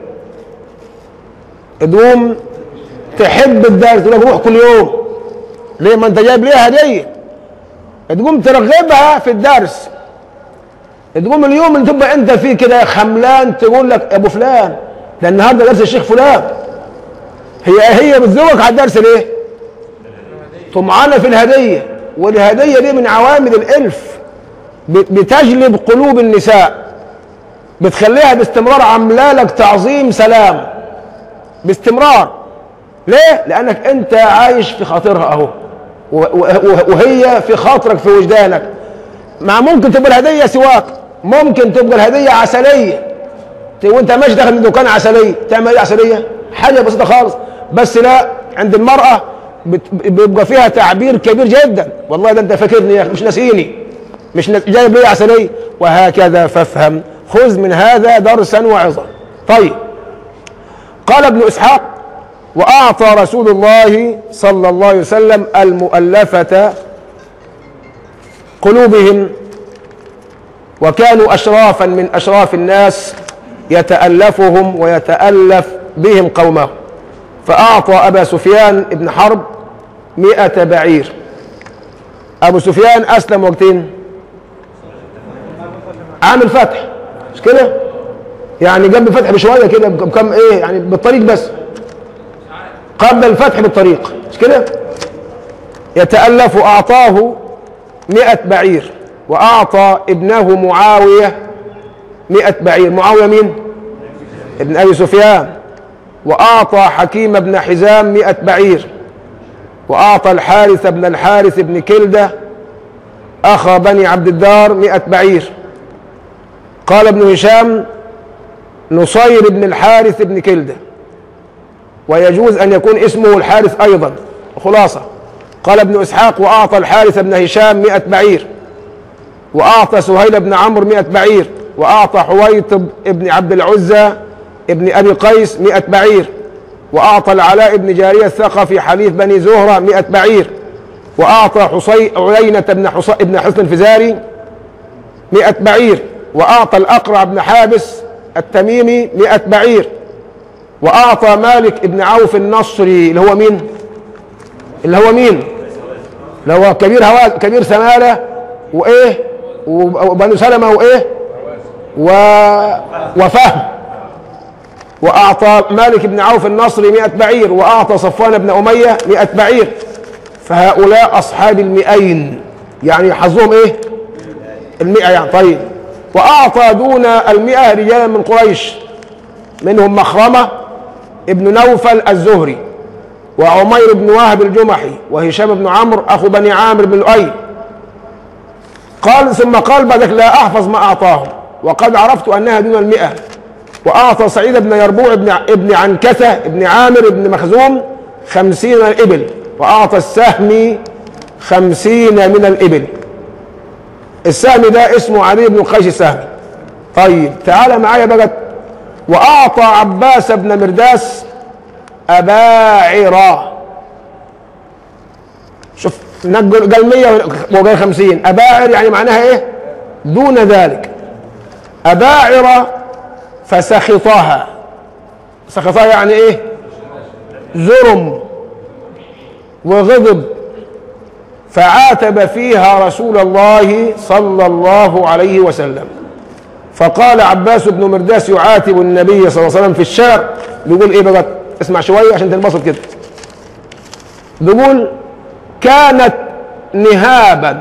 تقوم تحب الدرس تقول لك روح كل يوم ليه ما انت جايب ليها هديه تقوم ترغبها في الدرس تقوم اليوم اللي تبقى انت فيه كده خملان تقول لك يا ابو فلان ده النهارده درس الشيخ فلان هي هي بتزوجك على الدرس ليه؟ طمعانه في الهديه والهديه دي من عوامل الالف ب- بتجلب قلوب النساء بتخليها باستمرار عامله لك تعظيم سلام باستمرار ليه؟ لانك انت عايش في خاطرها اهو و- و- وهي في خاطرك في وجدانك مع ممكن تبقى الهديه سواك ممكن تبقى الهديه عسليه ت- وانت ماشي داخل من دكان عسليه تعمل ايه عسليه؟ حاجه بسيطه خالص بس لا عند المراه بت- بيبقى فيها تعبير كبير جدا والله ده انت فاكرني يا اخي مش ناسيني مش نا- جايب لي عسليه وهكذا فافهم خذ من هذا درسا وعظا طيب قال ابن اسحاق واعطى رسول الله صلى الله عليه وسلم المؤلفه قلوبهم وكانوا اشرافا من اشراف الناس يتالفهم ويتالف بهم قومه فاعطى ابا سفيان بن حرب مئة بعير ابو سفيان اسلم وقتين عام الفتح مش كده يعني قبل الفتح بشويه كده بكم ايه يعني بالطريق بس قبل الفتح بالطريق مش كده يتألف أعطاه مئة بعير وأعطى ابنه معاوية مئة بعير معاوية مين ابن أبي سفيان وأعطى حكيم بن حزام مئة بعير وأعطى الحارث بن الحارث بن كلدة أخا بني عبد الدار مئة بعير قال ابن هشام نصير بن الحارث بن كلدة ويجوز أن يكون اسمه الحارث أيضا خلاصة قال ابن إسحاق وأعطى الحارث بن هشام مئة بعير وأعطى سهيل بن عمرو مئة بعير وأعطى حويطب ابن عبد العزى ابن أبي قيس مئة بعير وأعطى العلاء بن جارية الثقفي حليف بني زهرة مئة بعير وأعطى حصي عيينة بن حص... ابن حصن الفزاري مئة بعير وأعطى الأقرع بن حابس التميمي مئة بعير وأعطى مالك بن عوف النصري اللي هو مين؟ اللي هو مين؟ اللي هو كبير هوا كبير سمالة وإيه؟ وبنو سلمة وإيه؟ و... وفهم وأعطى مالك بن عوف النصري مئة بعير وأعطى صفوان بن أمية مئة بعير فهؤلاء أصحاب المئين يعني حظهم إيه المئة يعني طيب وأعطى دون المئة رجالا من قريش منهم مخرمة ابن نوفل الزهري وعمير بن وهب الجمحي وهشام بن عمرو أخو بني عامر بن لؤي قال ثم قال بعدك لا أحفظ ما أعطاهم وقد عرفت أنها دون المئة وأعطى سعيد بن يربوع ابن ابن عنكثة ابن عامر ابن مخزوم خمسين من الإبل وأعطى السهم خمسين من الإبل السهم ده اسمه علي بن قيس السهمي طيب تعال معايا بقى وأعطى عباس بن مرداس أباعرة شوف نقل قال 100 وقال 50 أباعر يعني معناها إيه؟ دون ذلك أباعر فسخطها سخطها يعني إيه؟ زرم وغضب فعاتب فيها رسول الله صلى الله عليه وسلم فقال عباس بن مرداس يعاتب النبي صلى الله عليه وسلم في الشارع بيقول ايه بقى اسمع شويه عشان تنبسط كده بيقول كانت نهابا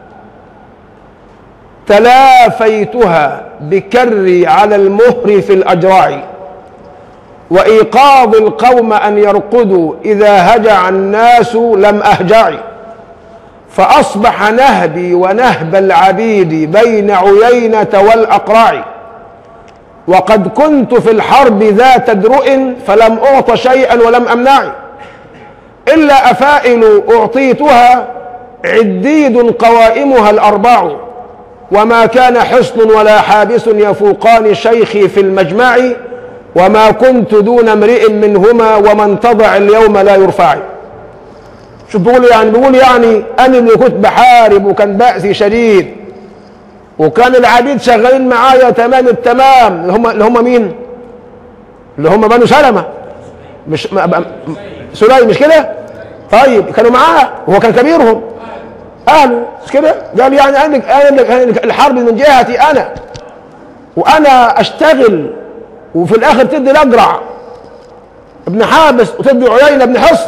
تلافيتها بكري على المهر في الاجراع وايقاظ القوم ان يرقدوا اذا هجع الناس لم اهجعي فأصبح نهبي ونهب العبيد بين عيينة والأقراع وقد كنت في الحرب ذات درؤ فلم أعط شيئا ولم أمنع إلا أفائل أعطيتها عديد قوائمها الأربع وما كان حصن ولا حابس يفوقان شيخي في المجمع وما كنت دون امرئ منهما ومن تضع اليوم لا يرفع شوف بيقول يعني بيقول يعني انا اللي كنت بحارب وكان بأسي شديد وكان العبيد شغالين معايا تمام التمام اللي هم اللي هم مين؟ اللي هم بنو سلمة مش م- سليم مش كده؟ طيب كانوا معاه وهو كان كبيرهم اهله مش كده؟ قال يعني انا انا اللي- الحرب من جهتي انا وانا اشتغل وفي الاخر تدي الاقرع ابن حابس وتدي عيينه ابن حصن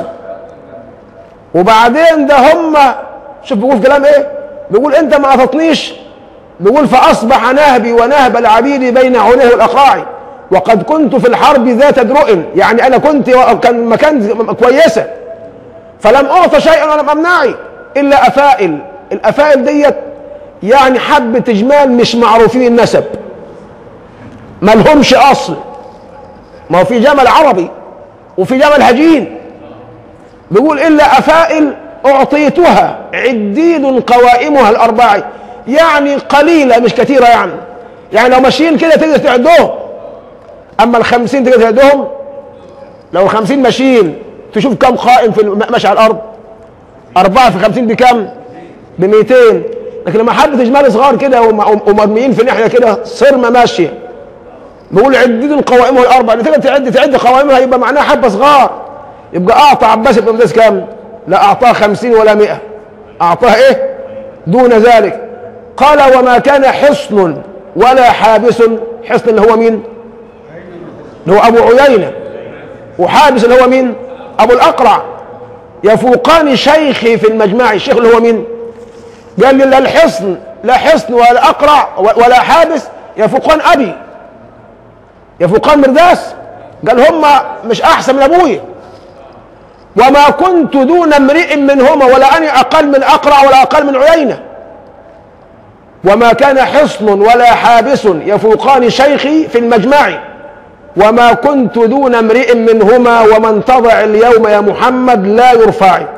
وبعدين ده هم شوف بيقول في كلام ايه بيقول انت ما اعطتنيش بيقول فاصبح نهبي ونهب العبيد بين عينيه والاقراع وقد كنت في الحرب ذات درء يعني انا كنت كان مكان كويسه فلم اعط شيئا ولم امنعي الا افائل الافائل ديت يعني حبه جمال مش معروفين النسب ما لهمش اصل ما هو في جمل عربي وفي جمل هجين بيقول إلا أفائل أعطيتها عديد قوائمها الأربع يعني قليلة مش كثيرة يعني يعني لو ماشيين كده تقدر تعدهم أما الخمسين تقدر تعدهم لو الخمسين ماشيين تشوف كم قائم في الم- ماشي على الأرض أربعة في خمسين بكم بميتين لكن لما حبة جمال صغار كده وم- ومرميين في ناحية كده صرمة ماشية بيقول عديد قوائمها الأربع اللي تقدر تعد تعد قوائمها يبقى معناها حبة صغار يبقى أعطى عباس بن مقدس كام؟ لا أعطاه خمسين ولا مئة أعطاه إيه؟ دون ذلك قال وما كان حصن ولا حابس حصن اللي هو مين؟ اللي هو أبو عيينة وحابس اللي هو مين؟ أبو الأقرع يفوقان شيخي في المجمع الشيخ اللي هو مين؟ قال لي لا الحصن لا حصن ولا أقرع ولا حابس يفوقان أبي يفوقان مرداس قال هم مش أحسن من أبويا وما كنت دون امرئ منهما ولا أنا أقل من أقرع ولا أقل من عيينة وما كان حصن ولا حابس يفوقان شيخي في المجمع وما كنت دون امرئ منهما ومن تضع اليوم يا محمد لا يرفع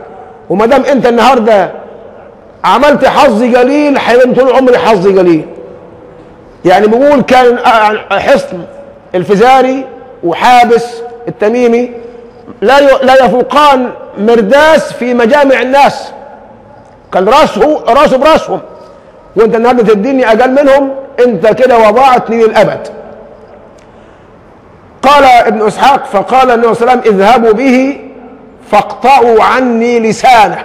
وما دام انت النهارده عملت حظ قليل هيبقى طول عمري حظ قليل يعني بيقول كان حصن الفزاري وحابس التميمي لا ي- لا يفوقان مرداس في مجامع الناس كان راسه راسه براسهم وانت النهارده تديني اقل منهم انت كده وضاعتني للابد قال ابن اسحاق فقال النبي صلى الله عليه وسلم اذهبوا به فاقطعوا عني لسانه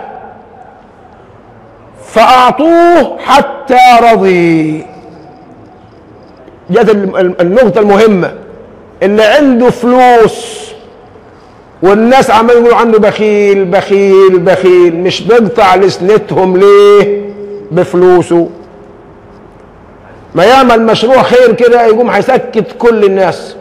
فاعطوه حتى رضي جت ال- ال- النقطه المهمه اللي عنده فلوس والناس عمالين يقولوا عنه بخيل بخيل بخيل مش بيقطع لسنتهم ليه بفلوسه ما يعمل مشروع خير كده يقوم هيسكت كل الناس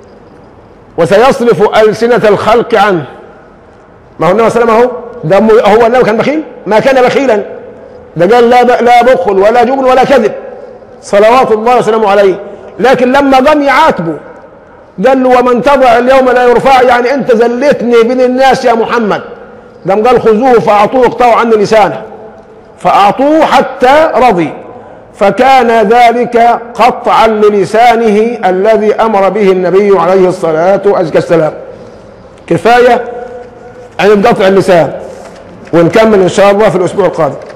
وسيصرف ألسنة الخلق عنه ما هو النبي صلى الله عليه وسلم اهو ده م- هو النبي كان بخيل ما كان بخيلا ده قال لا ب- لا بخل ولا جبن ولا كذب صلوات الله وسلامه عليه لكن لما قام يعاتبه قال له ومن تضع اليوم لا يرفع يعني انت زلتني بين الناس يا محمد قام قال خذوه فاعطوه اقطعوا عني لسانه فاعطوه حتى رضي فكان ذلك قطعا للسانه الذي امر به النبي عليه الصلاه والسلام كفايه عن قطع اللسان ونكمل ان شاء الله في الاسبوع القادم